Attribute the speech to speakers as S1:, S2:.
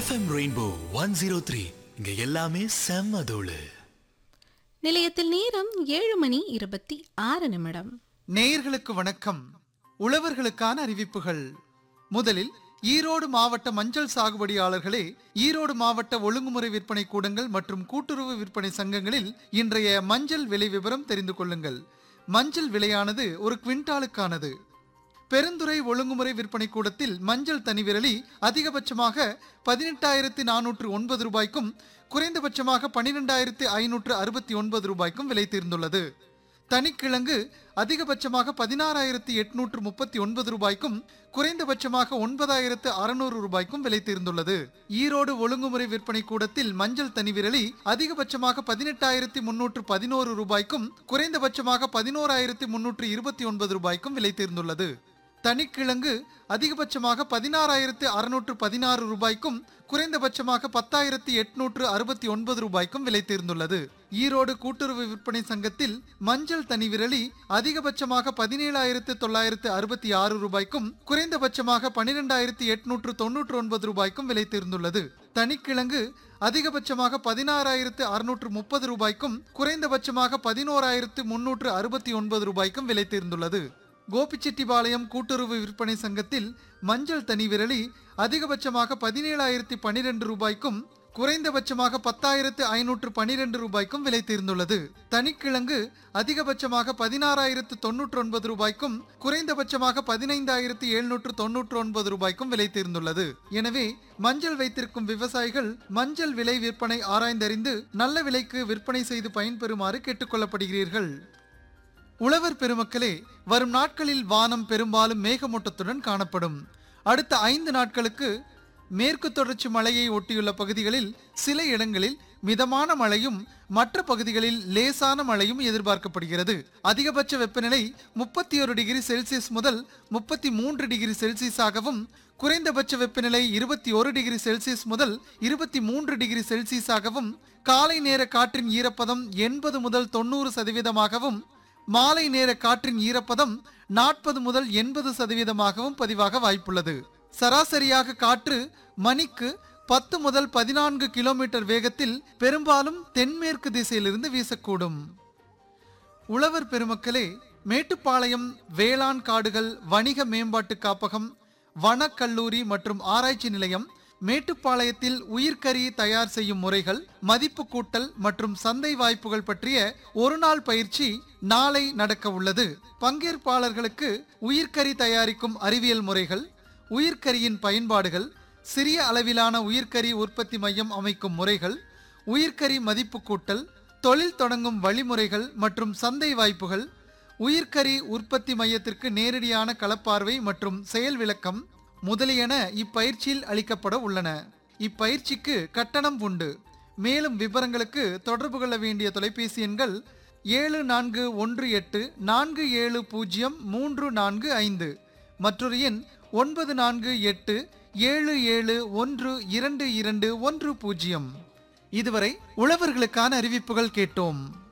S1: FM rainbow one zero three இங்க எல்லாமே செம்ம தோளு
S2: நிலையத்தில் நேரம் ஏழு மணி இருபத்தி ஆறு நிமிடம்
S3: நேயர்களுக்கு வணக்கம் உழவர்களுக்கான அறிவிப்புகள் முதலில் ஈரோடு மாவட்ட மஞ்சள் சாகுபடியாளர்களே ஈரோடு மாவட்ட ஒழுங்குமுறை விற்பனை கூடங்கள் மற்றும் கூட்டுறவு விற்பனை சங்கங்களில் இன்றைய மஞ்சள் விலை விவரம் தெரிந்து கொள்ளுங்கள் மஞ்சள் விலையானது ஒரு குவிண்டாலுக்கானது பெருந்துறை ஒழுங்குமுறை விற்பனை கூடத்தில் மஞ்சள் தனிவிரலி அதிகபட்சமாக பதினெட்டாயிரத்தி நானூற்று ஒன்பது ரூபாய்க்கும் குறைந்தபட்சமாக பனிரெண்டாயிரத்தி ஐநூற்று அறுபத்தி ஒன்பது ரூபாய்க்கும் விலை தீர்ந்துள்ளது தனிக்கிழங்கு அதிகபட்சமாக பதினாறாயிரத்தி எட்நூற்று முப்பத்தி ஒன்பது ரூபாய்க்கும் குறைந்தபட்சமாக ஒன்பதாயிரத்து அறுநூறு ரூபாய்க்கும் விலை தீர்ந்துள்ளது ஈரோடு ஒழுங்குமுறை விற்பனை கூடத்தில் மஞ்சள் தனிவிரலி அதிகபட்சமாக பதினெட்டாயிரத்தி முன்னூற்று பதினோரு ரூபாய்க்கும் குறைந்தபட்சமாக பதினோராயிரத்தி முன்னூற்று இருபத்தி ஒன்பது ரூபாய்க்கும் விலை தீர்ந்துள்ளது தனிக்கிழங்கு அதிகபட்சமாக பதினாறாயிரத்து அறுநூற்று பதினாறு ரூபாய்க்கும் குறைந்தபட்சமாக பத்தாயிரத்தி எட்நூற்று அறுபத்தி ஒன்பது ரூபாய்க்கும் விலை தீர்ந்துள்ளது ஈரோடு கூட்டுறவு விற்பனை சங்கத்தில் மஞ்சள் தனி விரலி அதிகபட்சமாக பதினேழாயிரத்து தொள்ளாயிரத்து அறுபத்தி ஆறு ரூபாய்க்கும் குறைந்தபட்சமாக பனிரெண்டாயிரத்தி எட்நூற்று தொன்னூற்று ஒன்பது ரூபாய்க்கும் விலை தீர்ந்துள்ளது தனிக்கிழங்கு அதிகபட்சமாக பதினாறாயிரத்து அறுநூற்று முப்பது ரூபாய்க்கும் குறைந்தபட்சமாக பதினோராயிரத்து முன்னூற்று அறுபத்தி ஒன்பது ரூபாய்க்கும் விலை தீர்ந்துள்ளது கோபிச்செட்டிப்பாளையம் கூட்டுறவு விற்பனை சங்கத்தில் மஞ்சள் தனி விரலி அதிகபட்சமாக பதினேழாயிரத்தி பனிரெண்டு ரூபாய்க்கும் குறைந்தபட்சமாக பத்தாயிரத்து ஐநூற்று பனிரெண்டு ரூபாய்க்கும் விலை தீர்ந்துள்ளது தனிக்கிழங்கு அதிகபட்சமாக பதினாறாயிரத்து தொன்னூற்று ஒன்பது ரூபாய்க்கும் குறைந்தபட்சமாக பதினைந்தாயிரத்து எழுநூற்று தொன்னூற்று ஒன்பது ரூபாய்க்கும் விலை தீர்ந்துள்ளது எனவே மஞ்சள் வைத்திருக்கும் விவசாயிகள் மஞ்சள் விலை விற்பனை ஆராய்ந்தறிந்து நல்ல விலைக்கு விற்பனை செய்து பயன்பெறுமாறு கேட்டுக்கொள்ளப்படுகிறீர்கள் உழவர் பெருமக்களே வரும் நாட்களில் வானம் பெரும்பாலும் மேகமூட்டத்துடன் காணப்படும் அடுத்த ஐந்து நாட்களுக்கு மேற்கு தொடர்ச்சி மலையை ஒட்டியுள்ள பகுதிகளில் சில இடங்களில் மிதமான மழையும் மற்ற பகுதிகளில் லேசான மழையும் எதிர்பார்க்கப்படுகிறது அதிகபட்ச வெப்பநிலை முப்பத்தி ஒரு டிகிரி செல்சியஸ் முதல் முப்பத்தி மூன்று டிகிரி செல்சியஸாகவும் குறைந்தபட்ச வெப்பநிலை இருபத்தி ஒரு டிகிரி செல்சியஸ் முதல் இருபத்தி மூன்று டிகிரி செல்சியஸாகவும் காலை நேர காற்றின் ஈரப்பதம் எண்பது முதல் தொண்ணூறு சதவீதமாகவும் மாலை நேர காற்றின் ஈரப்பதம் நாற்பது முதல் எண்பது சதவீதமாகவும் பதிவாக வாய்ப்புள்ளது சராசரியாக காற்று மணிக்கு பத்து முதல் பதினான்கு கிலோமீட்டர் வேகத்தில் பெரும்பாலும் தென்மேற்கு திசையிலிருந்து வீசக்கூடும் உழவர் பெருமக்களே மேட்டுப்பாளையம் வேளாண் காடுகள் வணிக மேம்பாட்டு காப்பகம் வனக்கல்லூரி மற்றும் ஆராய்ச்சி நிலையம் மேட்டுப்பாளையத்தில் உயிர்க்கறி தயார் செய்யும் முறைகள் மதிப்பு கூட்டல் மற்றும் சந்தை வாய்ப்புகள் பற்றிய ஒரு நாள் பயிற்சி நாளை நடக்க உள்ளது பங்கேற்பாளர்களுக்கு உயிர்க்கறி தயாரிக்கும் அறிவியல் முறைகள் உயிர்க்கரியின் பயன்பாடுகள் சிறிய அளவிலான உயிர்க்கறி உற்பத்தி மையம் அமைக்கும் முறைகள் உயிர்க்கறி மதிப்பு கூட்டல் தொழில் தொடங்கும் வழிமுறைகள் மற்றும் சந்தை வாய்ப்புகள் உயிர்க்கறி உற்பத்தி மையத்திற்கு நேரடியான களப்பார்வை மற்றும் செயல் விளக்கம் முதலியன இப்பயிற்சியில் அளிக்கப்பட உள்ளன இப்பயிற்சிக்கு கட்டணம் உண்டு மேலும் விவரங்களுக்கு தொடர்பு கொள்ள வேண்டிய தொலைபேசி எண்கள் ஏழு நான்கு ஒன்று எட்டு நான்கு ஏழு பூஜ்ஜியம் மூன்று நான்கு ஐந்து மற்றொரு எண் ஒன்பது நான்கு எட்டு ஏழு ஏழு ஒன்று இரண்டு இரண்டு ஒன்று பூஜ்ஜியம் இதுவரை உழவர்களுக்கான அறிவிப்புகள் கேட்டோம்